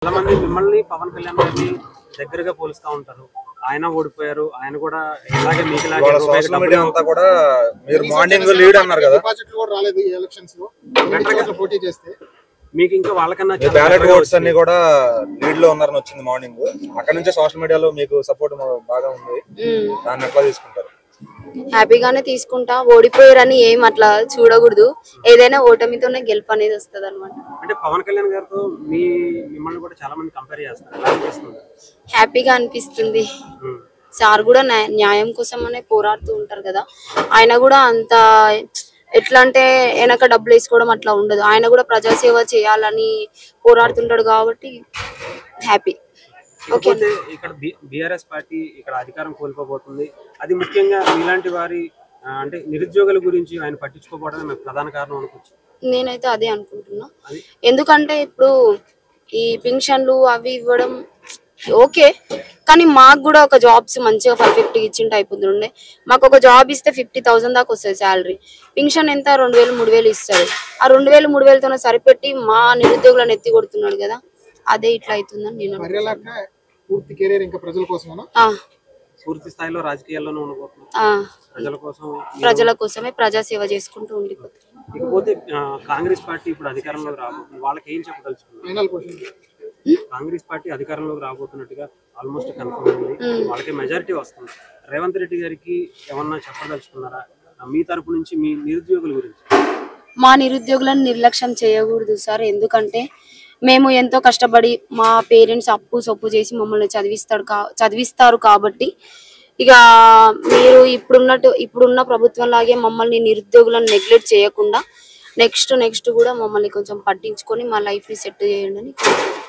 చాలా మంది మిమ్మల్ని పవన్ కళ్యాణ్ గారిని దగ్గరగా పోలుస్తా ఉంటారు ఆయన ఓడిపోయారు ఆయన కూడా ఇలాగే మీకులాగే ఇవాళ రూపాయికి సోషల్ మీడియా డబ్బులు అంతా కూడా మీరు మార్నింగ్ లీడ్ అన్నారు కదా డిపాజిట్లు కూడా రాలేదు ఈ ఎలక్షన్స్ లో రెండు చోట్ల పోటీ చేస్తే మీకు ఇంకా వాళ్ళకన్నా మీ చాలా బ్యాలెట్ దగ్గరగా ఓట్స్ అన్ని కూడా లీడ్ లో ఉన్నారని వచ్చింది మార్నింగ్ అక్కడ నుంచే సోషల్ మీడియాలో మీకు సపోర్ట్ బాగా ఉంది ఉమ్. దాన్ని ఎట్లా తీసుకుంటారు హ్యాపీగానే తీసుకుంటా ఓడిపోయారని ఏం అట్లా చూడకూడదు ఏదైనా ఓటమితోనే గెలుపు అనేది వస్తుంది అనమాట అంటే పవన్ కళ్యాణ్ గారితో మీ మిమ్మల్ని కూడా చాలా మంది కంపేర్ చేస్తారు ఎలా అనిపిస్తుంది హ్యాపీగా అనిపిస్తుంది ఉమ్. సార్ కూడా న్యాయ- న్యాయం కోసమనే పోరాడుతూ ఉంటారు కదా ఆయన కూడా అంత ఎట్లా అంటే వెనక డబ్బులు వేసుకోవడం అట్లా ఉండదు ఆయన కూడా ప్రజాసేవ చేయాలని పోరాడుతుంటాడు కాబట్టి హ్యాపీ ఓకే కాకపోతే ఇక్కడ బిఆర్ఎస్ పార్టీ ఇక్కడ అధికారం కోల్పోబోతుంది అది ముఖ్యంగా మీలాంటి వారి ఆ, అంటే నిరుద్యోగుల గురించి ఆయన పట్టించుకోకపోవడమే మీకు ప్రధాన కారణం అనుకోవచ్చు నేనైతే అదే అనుకుంటున్నా అది ఎందుకంటే ఇప్పుడు ఈ పింఛన్లు అవి ఇవ్వడం ఓకే కానీ మాకు కూడా ఒక జాబ్స్ మంచిగా పర్ఫెక్ట్ ఇచ్చింటే అయిపోతుండే మాకు ఒక జాబ్ ఇస్తే ఫిఫ్టీ థౌసండ్ దాకా వస్తుంది శాలరీ పింఛన్ ఎంత రెండు వేలు మూడు వేలు ఇస్తారు ఆ రెండు వేలు మూడు వేలతోనే సరిపెట్టి మా నిరుద్యోగులను ఎత్తి కొడుతున్నాడు కదా అదే ఇట్లా అవుతుందని నేను అనుకుంటున్నా. మర్యాలక పూర్తి కెరీర్ ఇంకా ప్రజల కోసమేనా ఆ, పూర్తి స్థాయిలో రాజకీయాల్లోనే ఉండబోతున్నారు ఆ, ప్రజల కోసం ప్రజల కోసమే ప్రజాసేవ చేసుకుంటూ ఉండిపోతుంది ఇకపోతే ఆ, కాంగ్రెస్ పార్టీ ఇప్పుడు అధికారంలోకి రాబోతుంది వాళ్ళకి ఏం చెప్పదలుచుకున్నారు ఫైనల్ క్వశ్చన్ కాంగ్రెస్ పార్టీ అధికారంలోకి రాబోతున్నట్టుగా ఆల్మోస్ట్ కన్ఫర్మ్ అయింది వాళ్ళకి మెజారిటీ వస్తుంది రేవంత్ రెడ్డి గారికి ఏమన్నా చెప్పదలుచుకున్నారా ఆ, మీ తరపు నుంచి మీ నిరుద్యోగుల గురించి మా నిరుద్యోగులను నిర్లక్ష్యం చేయకూడదు సార్ ఎందుకంటే మేము ఎంతో కష్టపడి మా పేరెంట్స్ అప్పు సొప్పు చేసి మమ్మల్ని చదివిస్తాడు కా చదివిస్తారు కాబట్టి ఇక మీరు ఇప్పుడున్నట్టు ఇప్పుడున్న ప్రభుత్వం లాగే మమ్మల్ని నిరుద్యోగులను నెగ్లెక్ట్ చేయకుండా నెక్స్ట్ నెక్స్ట్ కూడా మమ్మల్ని కొంచెం పట్టించుకొని మా లైఫ్ని సెట్ చేయండి అని కోరుకుంటున్నాను.